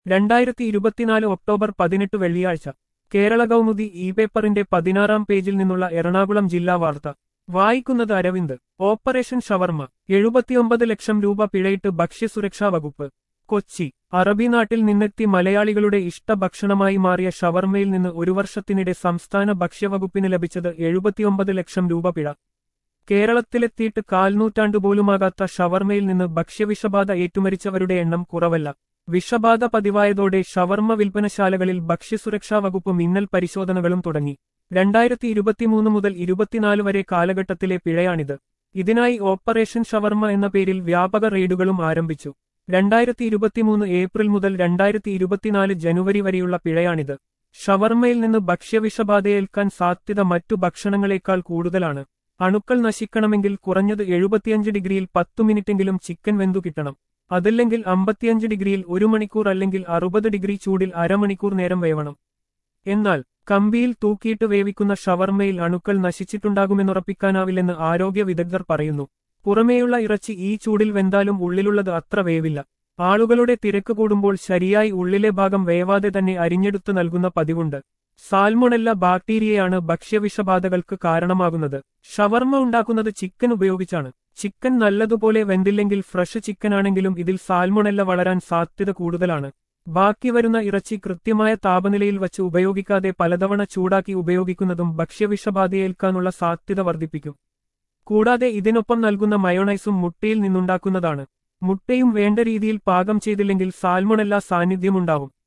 രണ്ടായിരത്തി ഇരുപത്തിനാല് ഒക്ടോബർ പതിനെട്ട് വെള്ളിയാഴ്ച കേരള കൗമുദി ഇ പേപ്പറിന്റെ പതിനാറാം പേജിൽ നിന്നുള്ള എറണാകുളം ജില്ലാ വാർത്ത വായിക്കുന്നത് അരവിന്ദ് ഓപ്പറേഷൻ ഷവർമ എഴുപത്തിയൊമ്പത് ലക്ഷം രൂപ പിഴയിട്ട് ഭക്ഷ്യസുരക്ഷാ വകുപ്പ് കൊച്ചി അറബി നാട്ടിൽ നിന്നെത്തി മലയാളികളുടെ ഇഷ്ടഭക്ഷണമായി മാറിയ ഷവർമയിൽ നിന്ന് ഒരു വർഷത്തിനിടെ സംസ്ഥാന ഭക്ഷ്യവകുപ്പിന് ലഭിച്ചത് എഴുപത്തിയൊമ്പത് ലക്ഷം രൂപ പിഴ കേരളത്തിലെത്തിയിട്ട് കാൽനൂറ്റാണ്ട് പോലുമാകാത്ത ഷവർമയിൽ നിന്ന് ഭക്ഷ്യവിഷബാധ ഏറ്റുമരിച്ചവരുടെ എണ്ണം കുറവല്ല വിഷബാധ പതിവായതോടെ ഷവർമ വിൽപ്പനശാലകളിൽ ഭക്ഷ്യസുരക്ഷാ വകുപ്പ് മിന്നൽ പരിശോധനകളും തുടങ്ങി രണ്ടായിരത്തി ഇരുപത്തിമൂന്ന് മുതൽ ഇരുപത്തിനാല് വരെ കാലഘട്ടത്തിലെ പിഴയാണിത് ഇതിനായി ഓപ്പറേഷൻ ഷവർമ എന്ന പേരിൽ വ്യാപക റെയ്ഡുകളും ആരംഭിച്ചു രണ്ടായിരത്തി ഇരുപത്തിമൂന്ന് ഏപ്രിൽ മുതൽ രണ്ടായിരത്തി ഇരുപത്തിനാല് ജനുവരി വരെയുള്ള പിഴയാണിത് ഷവർമയിൽ നിന്ന് ഭക്ഷ്യവിഷബാധയേൽക്കാൻ സാധ്യത മറ്റു ഭക്ഷണങ്ങളെക്കാൾ കൂടുതലാണ് അണുക്കൾ നശിക്കണമെങ്കിൽ കുറഞ്ഞത് എഴുപത്തിയഞ്ച് ഡിഗ്രിയിൽ പത്തു മിനിറ്റെങ്കിലും ചിക്കൻ വെന്തു കിട്ടണം അതല്ലെങ്കിൽ അമ്പത്തിയഞ്ച് ഡിഗ്രിയിൽ ഒരു മണിക്കൂർ അല്ലെങ്കിൽ അറുപത് ഡിഗ്രി ചൂടിൽ അരമണിക്കൂർ നേരം വേവണം എന്നാൽ കമ്പിയിൽ തൂക്കിയിട്ട് വേവിക്കുന്ന ഷവർമയിൽ അണുക്കൾ നശിച്ചിട്ടുണ്ടാകുമെന്നുറപ്പിക്കാനാവില്ലെന്ന് ആരോഗ്യ വിദഗ്ധർ പറയുന്നു പുറമേയുള്ള ഇറച്ചി ഈ ചൂടിൽ വെന്താലും ഉള്ളിലുള്ളത് അത്ര വേവില്ല ആളുകളുടെ തിരക്ക് കൂടുമ്പോൾ ശരിയായി ഉള്ളിലെ ഭാഗം വേവാതെ തന്നെ അരിഞ്ഞെടുത്ത് നൽകുന്ന പതിവുണ്ട് സാൽമൊണെല്ല ബാക്ടീരിയയാണ് ഭക്ഷ്യവിഷബാധകൾക്ക് കാരണമാകുന്നത് ഷവർമ ഉണ്ടാക്കുന്നത് ചിക്കൻ ഉപയോഗിച്ചാണ് ചിക്കൻ നല്ലതുപോലെ വെന്തില്ലെങ്കിൽ ഫ്രഷ് ചിക്കനാണെങ്കിലും ഇതിൽ സാൽമൊണെല്ല വളരാൻ സാധ്യത കൂടുതലാണ് ബാക്കി വരുന്ന ഇറച്ചി കൃത്യമായ താപനിലയിൽ വച്ച് ഉപയോഗിക്കാതെ പലതവണ ചൂടാക്കി ഉപയോഗിക്കുന്നതും ഭക്ഷ്യവിഷബാധയേൽക്കാനുള്ള സാധ്യത വർദ്ധിപ്പിക്കും കൂടാതെ ഇതിനൊപ്പം നൽകുന്ന മയോണൈസും മുട്ടയിൽ നിന്നുണ്ടാക്കുന്നതാണ് മുട്ടയും വേണ്ട രീതിയിൽ പാകം ചെയ്തില്ലെങ്കിൽ സാൽമൊണെല്ല സാന്നിധ്യമുണ്ടാവും